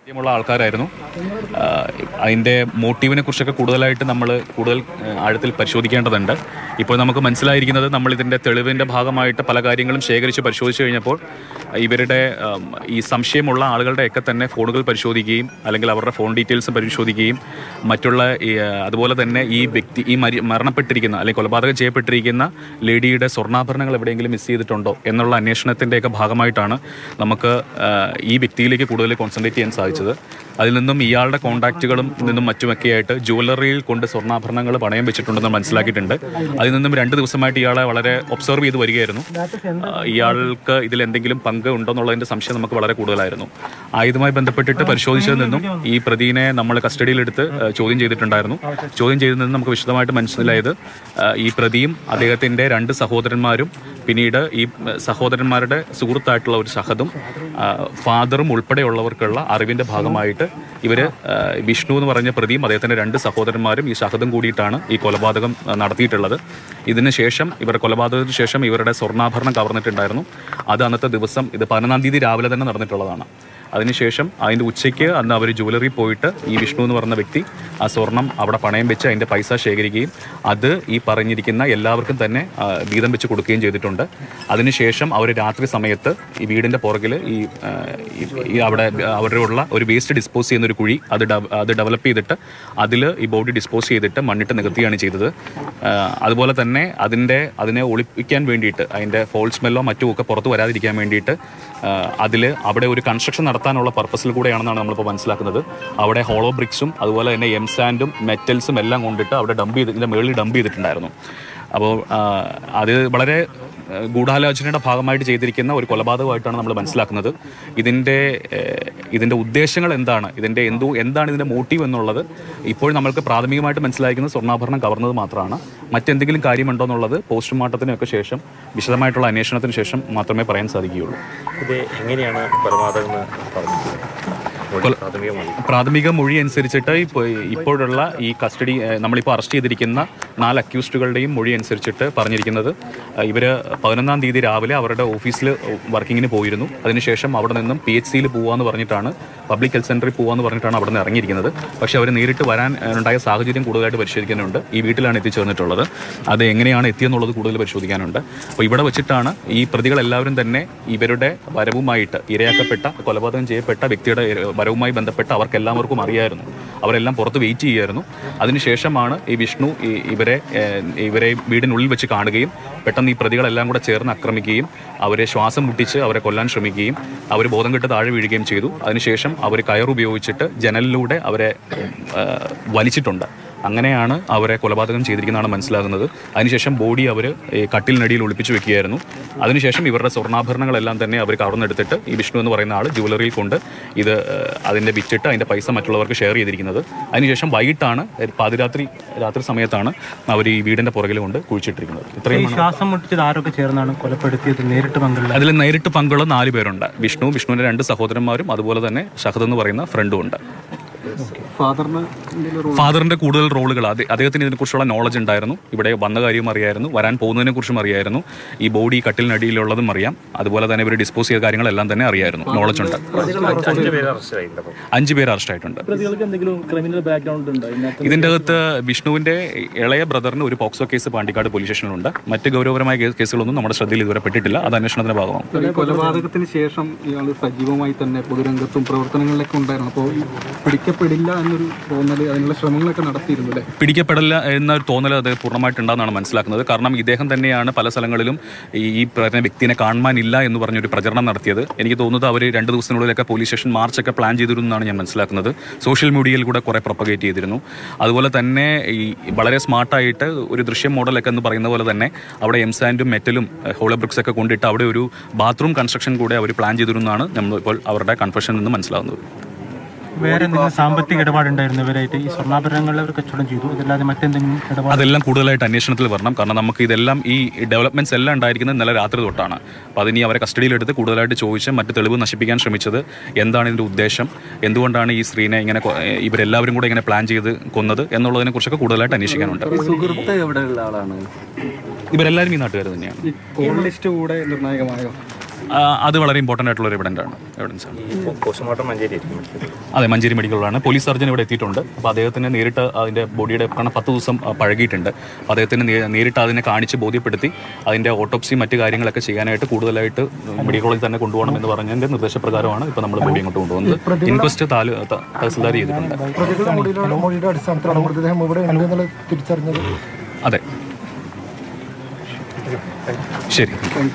ുള്ള ആൾക്കാരായിരുന്നു ആ, അതിൻ്റെ മോട്ടീവിനെ കുറിച്ചൊക്കെ കൂടുതലായിട്ട് നമ്മൾ കൂടുതൽ ആ, ആഴത്തിൽ പരിശോധിക്കേണ്ടതുണ്ട് ഇപ്പോൾ നമുക്ക് മനസ്സിലായിരിക്കുന്നത് നമ്മൾ ഇതിൻ്റെ തെളിവിൻ്റെ ഭാഗമായിട്ട് പല കാര്യങ്ങളും ശേഖരിച്ച് പരിശോധിച്ച് കഴിഞ്ഞപ്പോൾ ഇവരുടെ ആം, ഈ സംശയമുള്ള ആളുകളുടെയൊക്കെ തന്നെ ഫോണുകൾ പരിശോധിക്കുകയും അല്ലെങ്കിൽ അവരുടെ ഫോൺ ഡീറ്റെയിൽസ് പരിശോധിക്കുകയും മറ്റുള്ള ഈ, ആ, അതുപോലെ തന്നെ ഈ വ്യക്തി ഈ മരി മരണപ്പെട്ടിരിക്കുന്ന അല്ലെങ്കിൽ കൊലപാതകം ചെയ്യപ്പെട്ടിരിക്കുന്ന ലേഡിയുടെ സ്വർണ്ണാഭരണങ്ങൾ എവിടെയെങ്കിലും മിസ് ചെയ്തിട്ടുണ്ടോ എന്നുള്ള അന്വേഷണത്തിൻ്റെയൊക്കെ ഭാഗമായിട്ടാണ് നമുക്ക് ആ, ഈ വ്യക്തിയിലേക്ക് കൂടുതൽ കോൺസെൻട്രേറ്റ് ചെയ്യാൻ സാധിച്ചത് അതിൽ നിന്നും ഇയാളുടെ കോൺടാക്റ്റുകളും നിന്നും മറ്റുമൊക്കെ ആയിട്ട് ജുവലറിയിൽ കൊണ്ട് സ്വർണ്ണാഭരണങ്ങൾ പണയം വെച്ചിട്ടുണ്ടെന്ന് മനസ്സിലാക്കിയിട്ടുണ്ട് അതിൽ നിന്നും രണ്ട് ദിവസമായിട്ട് ഇയാളെ വളരെ ഒബ്സർവ് ചെയ്ത് വരികയായിരുന്നു ആ, ഇയാൾക്ക് ഇതിൽ എന്തെങ്കിലും പങ്ക് ഉണ്ടോ എന്നുള്ളതിന്റെ സംശയം നമുക്ക് വളരെ കൂടുതലായിരുന്നു ആയുധമായി ബന്ധപ്പെട്ടിട്ട് പരിശോധിച്ചതിൽ നിന്നും ഈ പ്രതിനെ നമ്മൾ കസ്റ്റഡിയിലെടുത്ത് ആ, ചോദ്യം ചെയ്തിട്ടുണ്ടായിരുന്നു ചോദ്യം ചെയ്തതിൽ നിന്ന് നമുക്ക് വിശദമായിട്ട് മനസ്സിലായത് ആ, ഈ പ്രതിയും അദ്ദേഹത്തിന്റെ രണ്ട് സഹോദരന്മാരും പിന്നീട് ഈ ആ, സഹോദരന്മാരുടെ സുഹൃത്തായിട്ടുള്ള ഒരു സഹതും ആ, ഫാദറും ഉൾപ്പെടെയുള്ളവർക്കുള്ള അറിവിന്റെ ഭാഗമായിട്ട് ഇവര് ആ, വിഷ്ണു എന്ന് പറഞ്ഞ പ്രതിയും അദ്ദേഹത്തിന്റെ രണ്ട് സഹോദരന്മാരും ഈ സഹതും കൂടിയിട്ടാണ് ഈ കൊലപാതകം ആ, നടത്തിയിട്ടുള്ളത് ഇതിന് ശേഷം ഇവർ കൊലപാതകത്തിന് ശേഷം ഇവരുടെ സ്വർണ്ണാഭരണം കവർന്നിട്ടുണ്ടായിരുന്നു അത് അന്നത്തെ ദിവസം ഇത് പതിനൊന്നാം തീയതി രാവിലെ തന്നെ നടന്നിട്ടുള്ളതാണ് അതിനുശേഷം അതിൻ്റെ ഉച്ചയ്ക്ക് അന്ന് അവർ ജുവലറി പോയിട്ട് ഈ വിഷ്ണു എന്ന് പറഞ്ഞ വ്യക്തി ആ സ്വർണം അവിടെ പണയം വെച്ച് അതിൻ്റെ പൈസ ശേഖരിക്കുകയും അത് ഈ പറഞ്ഞിരിക്കുന്ന എല്ലാവർക്കും തന്നെ ആ, വീതം വെച്ച് കൊടുക്കുകയും ചെയ്തിട്ടുണ്ട് അതിനുശേഷം അവർ രാത്രി സമയത്ത് ഈ വീടിൻ്റെ പുറകിൽ ഈ ആ, ഈ- ഈ അവിടെ അവരുടെ ഉള്ള ഒരു വേസ്റ്റ് ഡിസ്പോസ് ചെയ്യുന്ന ഒരു കുഴി അത് ഡെവ- അത് ഡെവലപ്പ് ചെയ്തിട്ട് അതിൽ ഈ ബോഡി ഡിസ്പോസ് ചെയ്തിട്ട് മണ്ണിട്ട് നികത്തുകയാണ് ചെയ്തത് ആ, അതുപോലെ തന്നെ അതിൻ്റെ അതിനെ ഒളിപ്പിക്കാൻ വേണ്ടിയിട്ട് അതിൻ്റെ ഫോൾ സ്മെല്ലോ മറ്റും ഒക്കെ പുറത്ത് വരാതിരിക്കാൻ വേണ്ടിയിട്ട് അതിൽ അവിടെ ഒരു കൺസ്ട്രക്ഷൻ നടത്താനുള്ള പർപ്പസിൽ കൂടെയാണെന്നാണ് നമ്മളിപ്പോൾ മനസ്സിലാക്കുന്നത് അവിടെ ഹോളോ ബ്രിക്സും അതുപോലെ തന്നെ എം സാൻഡും മെറ്റൽസും എല്ലാം കൊണ്ടിട്ട് അവിടെ ഡംപ് ചെയ്ത് ഇതിൻ്റെ മുകളിൽ ഡംപ് ചെയ്തിട്ടുണ്ടായിരുന്നു അപ്പോൾ ആ, അത് വളരെ ആ, ഗൂഢാലോചനയുടെ ഭാഗമായിട്ട് ചെയ്തിരിക്കുന്ന ഒരു കൊലപാതകമായിട്ടാണ് നമ്മൾ മനസ്സിലാക്കുന്നത് ഇതിൻ്റെ ഏഹ്, ഇതിൻ്റെ ഉദ്ദേശങ്ങൾ എന്താണ് ഇതിൻ്റെ എന്തോ എന്താണ് ഇതിൻ്റെ മോട്ടീവ് എന്നുള്ളത് ഇപ്പോൾ നമ്മൾക്ക് പ്രാഥമികമായിട്ട് മനസ്സിലാക്കുന്നത് സ്വർണ്ണാഭരണം കവർന്നത് മാത്രമാണ് മറ്റെന്തെങ്കിലും കാര്യമുണ്ടോ എന്നുള്ളത് പോസ്റ്റ്മോർട്ടത്തിനൊക്കെ ശേഷം വിശദമായിട്ടുള്ള അന്വേഷണത്തിന് ശേഷം മാത്രമേ പറയാൻ സാധിക്കുകയുള്ളൂ ഇത് എങ്ങനെയാണ് കൊലപാതകം എന്ന് പറഞ്ഞത് മൊഴി പ്രാഥമികമായി പ്രാഥമിക മൊഴി അനുസരിച്ചിട്ട് ഇപ്പോൾ ഇപ്പോഴുള്ള ഈ കസ്റ്റഡി ഏഹ്, നമ്മളിപ്പോൾ അറസ്റ്റ് ചെയ്തിരിക്കുന്ന നാല് അക്യൂസ്ഡുകളുടെയും മൊഴി അനുസരിച്ചിട്ട് പറഞ്ഞിരിക്കുന്നത് ഇവർ പതിനൊന്നാം തീയതി രാവിലെ അവരുടെ ഓഫീസിൽ വർക്കിങ്ങിന് പോയിരുന്നു അതിനുശേഷം അവിടെ നിന്നും പി എച്ച് സിയിൽ പോകാമെന്ന് പറഞ്ഞിട്ടാണ് പബ്ലിക് ഹെൽത്ത് സെൻ്ററിൽ പോകാമെന്ന് പറഞ്ഞിട്ടാണ് അവിടെ നിന്ന് ഇറങ്ങിയിരിക്കുന്നത് പക്ഷേ അവർ നേരിട്ട് വരാൻ ഏഹ്, ഉണ്ടായ സാഹചര്യം കൂടുതലായിട്ട് പരിശോധിക്കാനുണ്ട് ഈ വീട്ടിലാണ് എത്തിച്ചേർന്നിട്ടുള്ളത് അത് എങ്ങനെയാണ് എത്തിയെന്നുള്ളത് കൂടുതൽ പരിശോധിക്കാനുണ്ട് അപ്പോൾ ഇവിടെ വെച്ചിട്ടാണ് ഈ പ്രതികളെല്ലാവരും തന്നെ ഇവരുടെ വരവുമായിട്ട് ഇരയാക്കപ്പെട്ട കൊലപാതകം ചെയ്യപ്പെട്ട വ്യക്തിയുടെ ഇര- വരവുമായി ബന്ധപ്പെട്ട് അവർക്ക് എല്ലാവർക്കും അറിയായിരുന്നു അവരെല്ലാം പുറത്ത് വെയിറ്റ് ചെയ്യുമായിരുന്നു അതിനുശേഷമാണ് ഈ വിഷ്ണു ഈ- ഇവരെ ഏഹ്, ഇവരെ വീടിനുള്ളിൽ വെച്ച് കാണുകയും പെട്ടെന്ന് ഈ പ്രതികളെല്ലാം കൂടെ ചേർന്ന് ആക്രമിക്കുകയും അവരെ ശ്വാസം മുട്ടിച്ച് അവരെ കൊല്ലാൻ ശ്രമിക്കുകയും അവർ ബോധം കെട്ട് താഴെ വീഴുകയും ചെയ്തു അതിനുശേഷം അവർ കയറുപയോഗിച്ചിട്ട് ജനലിലൂടെ അവരെ ഏഹ്, വലിച്ചിട്ടുണ്ട് അങ്ങനെയാണ് അവരെ കൊലപാതകം ചെയ്തിരിക്കുന്നതാണ് മനസ്സിലാകുന്നത് അതിനുശേഷം ബോഡി അവർ കട്ടിലിനടിയിൽ ഒളിപ്പിച്ചു വെക്കുകയായിരുന്നു അതിനുശേഷം ഇവരുടെ സ്വർണ്ണാഭരണങ്ങളെല്ലാം തന്നെ അവർ കവർന്നെടുത്തിട്ട് ഈ വിഷ്ണു എന്ന് പറയുന്ന ആൾ ജുവലറിയിൽ കൊണ്ട് ഇത് ഏഹ്, അതിൻ്റെ വിറ്റിട്ട് അതിൻ്റെ പൈസ മറ്റുള്ളവർക്ക് ഷെയർ ചെയ്തിരിക്കുന്നത് അതിനുശേഷം വൈകിട്ടാണ് ഏഹ്, പാതിരാത്രി രാത്രി സമയത്താണ് അവർ ഈ വീടിൻ്റെ പുറകിൽ കൊണ്ട് കുഴിച്ചിട്ടിരിക്കുന്നത് ഇത്രയും ഈ ശ്വാസം മുട്ടിച്ചത് ആരൊക്കെ ചേർന്നാണ് കൊലപ്പെടുത്തിയത് നേരിട്ട് പങ്കുള്ള അതിൽ നേരിട്ട് പങ്കുള്ള നാല് പേരുണ്ട് വിഷ്ണു വിഷ്ണുവിൻ്റെ രണ്ട് സഹോദരന്മാരും അതുപോലെ തന്നെ ഷഹദ് എന്ന് പറയുന്ന ഫ്രണ്ടും ഉണ്ട് ഫാദറിന് ഫാദറിന്റെ കൂടുതൽ റോളുകൾ അത് അദ്ദേഹത്തിന് ഇതിനെക്കുറിച്ചുള്ള നോളജ് ഉണ്ടായിരുന്നു ഇവിടെ വന്ന കാര്യവും അറിയായിരുന്നു വരാൻ പോകുന്നതിനെ കുറിച്ചും അറിയായിരുന്നു ഈ ബോഡി കട്ടിലിനടിയിലുള്ളതും അറിയാം അതുപോലെ തന്നെ ഇവർ ഡിസ്പോസ് ചെയ്ത കാര്യങ്ങളെല്ലാം തന്നെ അറിയായിരുന്നു നോളജ് ഉണ്ട് അഞ്ച് പേര് അറസ്റ്റ് ആയിട്ടുണ്ട് അപ്പം അഞ്ച് പേര് അറസ്റ്റ് ആയിട്ടുണ്ട് പ്രതികൾക്ക് എന്തെങ്കിലും ക്രിമിനൽ ബാക്ക്ഗ്രൗണ്ട് ഉണ്ടോ ഇതിനകത്ത് ഇതിൻ്റെ അകത്ത് വിഷ്ണുവിന്റെ ഇളയ ബ്രദറിന് ഒരു പോക്സോ കേസ് പാണ്ടിക്കാട് പോലീസ് സ്റ്റേഷനിലുണ്ട് മറ്റ് ഗൗരവപരമായ കേ- കേസുകളൊന്നും നമ്മുടെ ശ്രദ്ധയിൽ ഇതുവരെ പെട്ടിട്ടില്ല അത് അന്വേഷണത്തിന്റെ ഭാഗമാകും ഈ കൊലപാതകത്തിന് ശേഷം ഇയാൾ സജീവമായി തന്നെ പൊതുരംഗത്തും പ്രവർത്തനങ്ങളിലൊക്കെ ഉണ്ടായിരുന്നു അപ്പോൾ ഈ പിടിക്കപ്പെടില്ല എന്നൊരു തോന്നൽ അതിനുള്ള ശ്രമങ്ങളൊക്കെ നടത്തിയിരുന്നു അല്ലേ പിടിക്കപ്പെടില്ല എന്നൊരു തോന്നൽ അത് പൂർണ്ണമായിട്ടുണ്ടെന്നാണ് മനസ്സിലാക്കുന്നത് കാരണം ഇദ്ദേഹം തന്നെയാണ് പല സ്ഥലങ്ങളിലും ഈ ഈ പറയുന്ന വ്യക്തിനെ കാണുവാനില്ല എന്ന് പറഞ്ഞൊരു പ്രചരണം നടത്തിയത് എനിക്ക് തോന്നുന്നത് അവർ രണ്ട് ദിവസത്തിനുള്ളിലൊക്കെ പോലീസ് സ്റ്റേഷൻ മാർച്ചൊക്കെ പ്ലാൻ ചെയ്തിരുന്നു എന്നാണ് ഞാൻ മനസ്സിലാക്കുന്നത് സോഷ്യൽ മീഡിയയിൽ കൂടെ കുറേ പ്രൊപ്പഗേറ്റ് ചെയ്തിരുന്നു അതുപോലെ തന്നെ ഈ വളരെ സ്മാർട്ടായിട്ട് ഒരു ദൃശ്യം മോഡലൊക്കെ എന്ന് പറയുന്ന പോലെ തന്നെ അവിടെ എം സാൻഡും മെറ്റലും ഹോളോബ്രിക്സ് ഒക്കെ കൊണ്ടിട്ട് അവിടെ ഒരു ബാത്റൂം കൺസ്ട്രക്ഷൻ കൂടെ അവർ പ്ലാൻ ചെയ്തിരുന്നതാണ് നമ്മൾ ഇപ്പോൾ അവരുടെ കൺഫെഷൻ നിന്ന് മനസ്സിലാകുന്നത് വേറെ എന്തെങ്കിലും സാമ്പത്തിക ഇടപാടുണ്ടായിരുന്നു ഇവരായിട്ട് ഈ സ്വർണ്ണാഭരണങ്ങളിൽ അവർ കച്ചവടം ചെയ്തു അതല്ലാതെ മറ്റെന്തെങ്കിലും ഇടപാട് അതെല്ലാം കൂടുതലായിട്ട് അന്വേഷണത്തിൽ വരണം കാരണം നമുക്ക് ഇതെല്ലാം ഈ ഡെവലപ്മെന്റ്സ് എല്ലാം ഉണ്ടായിരിക്കുന്നത് ഇന്നലെ രാത്രി തൊട്ടാണ് അപ്പോൾ അതിനി അവരെ കസ്റ്റഡിയിലെടുത്ത് കൂടുതലായിട്ട് ചോദിച്ച് മറ്റ് തെളിവ് നശിപ്പിക്കാൻ ശ്രമിച്ചത് എന്താണ് ഇതിൻ്റെ ഉദ്ദേശം എന്തുകൊണ്ടാണ് ഈ സ്ത്രീനെ ഇങ്ങനെ കൊ- ഇവരെല്ലാവരും കൂടെ ഇങ്ങനെ പ്ലാൻ ചെയ്ത് കൊന്നത് എന്നുള്ളതിനെ കുറിച്ചൊക്കെ കൂടുതലായിട്ട് അന്വേഷിക്കാനുണ്ട് സുഹൃത്ത് എവിടെയുള്ള ആളാണ് ഇവരെല്ലാവരും ഈ നാട്ടുകാർ തന്നെയാണ് ഈ കോൾ ലിസ്റ്റ് കൂടെ നിർണായകമായോ ആ, അത് വളരെ ഇമ്പോർട്ടൻ്റ് ആയിട്ടുള്ള ഒരു എവിഡൻ്റ് ആണ് എവിഡൻസ് ആണ് ഈ പോസ്റ്റ്മോർട്ടം മഞ്ചേരി ആയിരിക്കും അതെ മഞ്ചേരി മെഡിക്കലാണ് പോലീസ് സർജൻ ഇവിടെ എത്തിയിട്ടുണ്ട് അപ്പോൾ അദ്ദേഹത്തിന് നേരിട്ട് അതിൻ്റെ ബോഡിയുടെ കാരണം പത്ത് ദിവസം ആ, പഴകിയിട്ടുണ്ട് അപ്പോൾ അദ്ദേഹത്തിന് നേ- നേരിട്ട് അതിനെ കാണിച്ച് ബോധ്യപ്പെടുത്തി അതിൻ്റെ ഓട്ടോപ്സി മറ്റു കാര്യങ്ങളൊക്കെ ചെയ്യാനായിട്ട് കൂടുതലായിട്ട് മെഡിക്കൽ കോളേജിൽ തന്നെ കൊണ്ടുപോകണം എന്ന് പറഞ്ഞതിൻ്റെ നിർദ്ദേശപ്രകാരമാണ് ഇപ്പോൾ നമ്മൾ ബോഡി ഇങ്ങോട്ട് കൊണ്ടുവന്നത് ഇൻക്വസ്റ്റ് താലു ത- തഹസിൽദാർ ചെയ്തിട്ടുണ്ട് പ്രതികളുടെ മൊഴിയുടെ അടിസ്ഥാനത്തിലാണ് മൃതദേഹം ഇവിടെ ഉണ്ട് എന്നുള്ളത് തിരിച്ചറിഞ്ഞത് അതെ ശരി